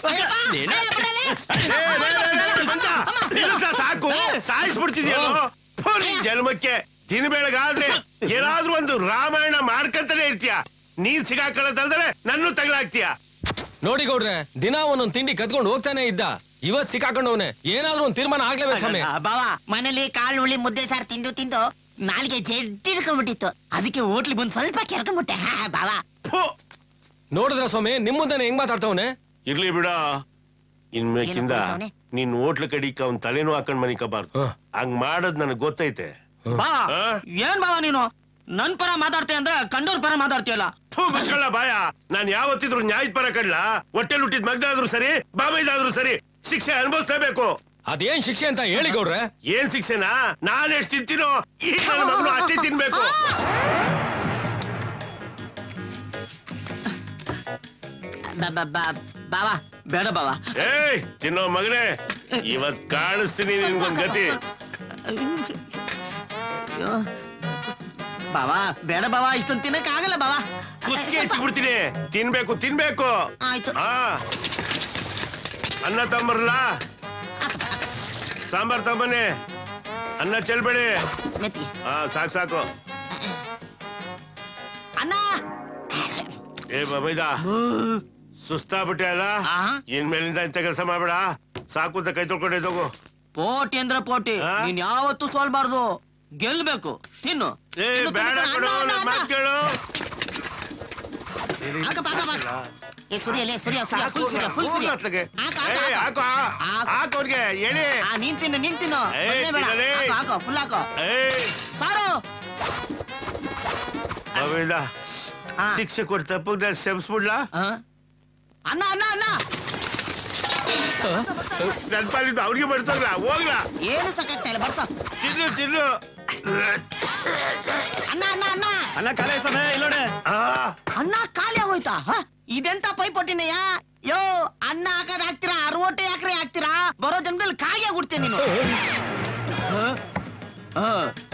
ನೀನ- ಏ, ಲೇ, ಲೇ, ಲೇ, ಬಂತ. ನಿಲ್ಸ, ಸಾಕು ಸಾಯಿಸ್ಬಿಡ್ತಿದ್ಯಲ್ಲೋ ಥು, ನಿನ್ ಜನ್ಮಕ್ಕೆ ದಿನ ಬೆಳಗಾದ್ರೆ ಏನಾದ್ರೂ ಒಂದು ರಾಮಾಯಣ ಮಾಡ್ಕಂತಾನೆ ಇರ್ತೀಯ ನೀನ್ ಸಿಗಾಕೊಳ್ಳೋದಲ್ದ್ರೆ ನನ್ನೂ ತಗಲಾಗ್ತೀಯ ನೋಡಿ ಗೌಡ್ರೆ ದಿನ ಒಂದೊಂದ್ ತಿಂಡಿ ಕದ್ಕೊಂಡು ಹೋಗ್ತಾನೆ ಇದ್ದ ಇವತ್ ಸಿಕ್ಕಾಕೊಂಡವನೆ ಏನಾದ್ರೂ ಒಂದ್ ತೀರ್ಮಾನ ಆಗ್ಲೇಬೇಕು ಸ್ವಾಮಿ ಬಾವ ಮನೇಲಿ ಕಾಳು ಹುಳಿ ಮುದ್ದೆ ಸಾರು ತಿಂದು ತಿಂದು ನಾಲ್ಗೆ ಜಡ್ಡಿಡ್ಕೊಂಡ್ಬಿಟ್ಟಿತ್ತು ಅದಕ್ಕೆ ಹೋಟ್ಲಿಗೆ ಬಂದು ಸ್ವಲ್ಪ ಕೆರ್ಕೊಂಡ್ಬಿಟ್ಟೆ ಹಾ ಬಾವ ಥು, ನೋಡಿದ್ರ ಸ್ವಾಮಿ ನಿಮ್ ಮುಂದೆನೆ ಹೆಂಗ್ ಮಾತಾಡ್ತವನೆ ಇರ್ಲಿ ಬಿಡ ಇನ್ಮೇಕಿಂದ ಏನಪ್ಪ ಅವ್ನೆ? ನಿನ್ ಹೋಟ್ಲ ಕಡಿಕ ಅವ್ನ್ ತಲೆನೂ ಹಾಕೊಂಡ್ ಮನಿಕಬಾರ್ದು ಹ. ಹಂಗ್ ಮಾಡೋದ್ ನನಗ್ ಗೊತ್ತೈತೆ ಬಾವ ಆ? ಏನ್ ಬಾವ ನೀನು ನನ್ ಪರ ಮಾತಾಡ್ತೀಯ ಅಂದ್ರೆ ಕಂಡೋರ್ ಪರ ಮಾತಾಡ್ತೀಯಲ್ಲ ಥೂ ಮುಚ್ಕೊಳ್ಳ ಬಾಯ ನಾನ್ ಯಾವತ್ತಿದ್ರು ನ್ಯಾಯದ ಪರ ಕಡ್ಲ ಹೊಟ್ಟೆಲ್ ಹುಟ್ಟಿದ ಮಗ್ದಾದ್ರೂ ಸರಿ ಬಾಬೈದಾದ್ರೂ ಸರಿ ಶಿಕ್ಷೆ ಅನುಭವಿಸ್ಲೇಬೇಕು ಅದೇನ್ ಶಿಕ್ಷೆ ಅಂತ ಹೇಳಿ ಗೌಡ್ರೆ ಏನ್ ಶಿಕ್ಷೆನಾ ನಾನ್ ಎಷ್ಟ್ ತಿಂತೀನೋ ಈ ನನ್ನ ಮಗನು ಅಷ್ಟೇ ತಿನ್ಬೇಕು ಬ- ಬ- ಬ- ಬಾವ ಬೇಡ ಬಾವ ಏಯ್ ತಿನ್ನೋ ಮಗನೇ ಇವತ್ ಕಾಣಿಸ್ತೀನಿ ನಿನ್ಗೊಂದ್ ಗತಿ ಅಯ್ಯೋ. ಬಾವ ಬೇಡ ಬಾವ ಇಷ್ಟೊಂದು ತಿನ್ನಕ್ ಆಗಲ್ಲ ಬಾವ ಕುತ್ತಿ ಹಚ್ಚಿಬಿಡ್ತೀನಿ ತಿನ್ಬೇಕು ತಿನ್ಬೇಕು ಆಯ್ತು ಹಾ ಅನ್ನ ತಂಬರ್ಲಾ ಸಾಂಬಾರ್ ತಗೊಂಬನ್ನಿ ಅನ್ನ ಚೆಲ್ಬೇಡಿ ಮೆತ್ತಿ ಹಾ ಸಾಕು ಸಾಕು ಅಣ್ಣ ಏ ಬಾಬೈದ ಸುಸ್ತಾಗ್ಬಿಟ್ಟೆ ಅಲ್ಲ ಆ? ಇನ್ಮೇಲಿಂದ ಇಂಥ ಕೆಲಸ ಮಾಡ್ಬೇಡ ಸಾಕು ಅಂತ ಕೈ ತೊಳ್ಕೊಂಡಿದ್ದೋಗು ಪೋಟಿ ಅಂದ್ರೆ ಪೋಟಿ ಆ? ನೀನ್ ಯಾವತ್ತೂ ಸೋಲ್ಬಾರ್ದು ಗೆಲ್ಬೇಕು ತಿನ್ನು ಏ ತಿನ್ನು, ಬೇಡ ತಿನ್ನು, ಕಣೋ ಅಣ್ಣ, ನನ್ ಅಣ್ಣ, ಮಾತ್ ಅಣ್ಣ. ಕೇಳು ಹಾಕಪ್ಪ, ಹಾಕಪ್ಪ. ಏ ಸೂರ್ಯ ಸೂರ್ಯ ಸೂರ್ಯ ಫುಲ್ ಸೂರ್ಯ ಫುಲ್ ಹೋಗ್ಲಿ ಸೂರ್ಯ ಅತ್ಲಗೆ. ಹಾಕು, ಏ, ಹಾಕು, ಹಾಕು ಹಾಕು. ಹಾಕು ಅವ್ರಿಗೆ ಹೇಳಿ ಆ ನೀನ್ ತಿನ್ನು ನೀನ್ ತಿನ್ನು ಏ, ಮೊದ್ಲೇ ಬೇಡ. ತಿನ್ನಲೇ. ಹಾಕು, ಹಾಕು ಫುಲ್ ಹಾಕು ಏಯ್ ಸಾರು ಬಾಬೈದ ಆ. ಶಿಕ್ಷೆ ಕೊಟ್ಟು ತಪ್ಪಿಗೆ ಕ್ಷಮಿಸ್ಬಿಡ್ಲಾ ಆ? ಅಣ್ಣ ಅಣ್ಣ ಅಣ್ಣ ನನ್ ಪಾಲಿದ್ದು ಅವ್ರಿಗೆ ಬರ್ತಲ್ಲ ಹೋಗ್ಲಾ ಏನು ಸಾಕಾಗ್ತಾ ಇಲ್ಲ ಬರ್ಸ ತಿನ್ನು ತಿನ್ನು ಅಣ್ಣ ಅಣ್ಣ ಅಣ್ಣ ಅನ್ನ ಕಾಲೇ ಸಮಯ ಇಲ್ಲೋಡೆ ಆ, ಅಣ್ಣ ಖಾಲಿ ಆಗೋಯ್ತಾ ಹ? ಇದೆಂತ ಪೈಪೋಟಿನಯ್ಯ ಯೋ ಅನ್ನ ಹಾಕದ್ ಹಾಕ್ತೀರಾ ಅರವಟ್ಟೆ ಹಾಕ್ರೆ ಹಾಕ್ತೀರಾ ಬರೋ ಜನ್ಮದಲ್ಲಿ ಕಾಯಿ ಆಗ್ಬಿಡ್ತೀನಿ ನೀನು ಹ? ಹ.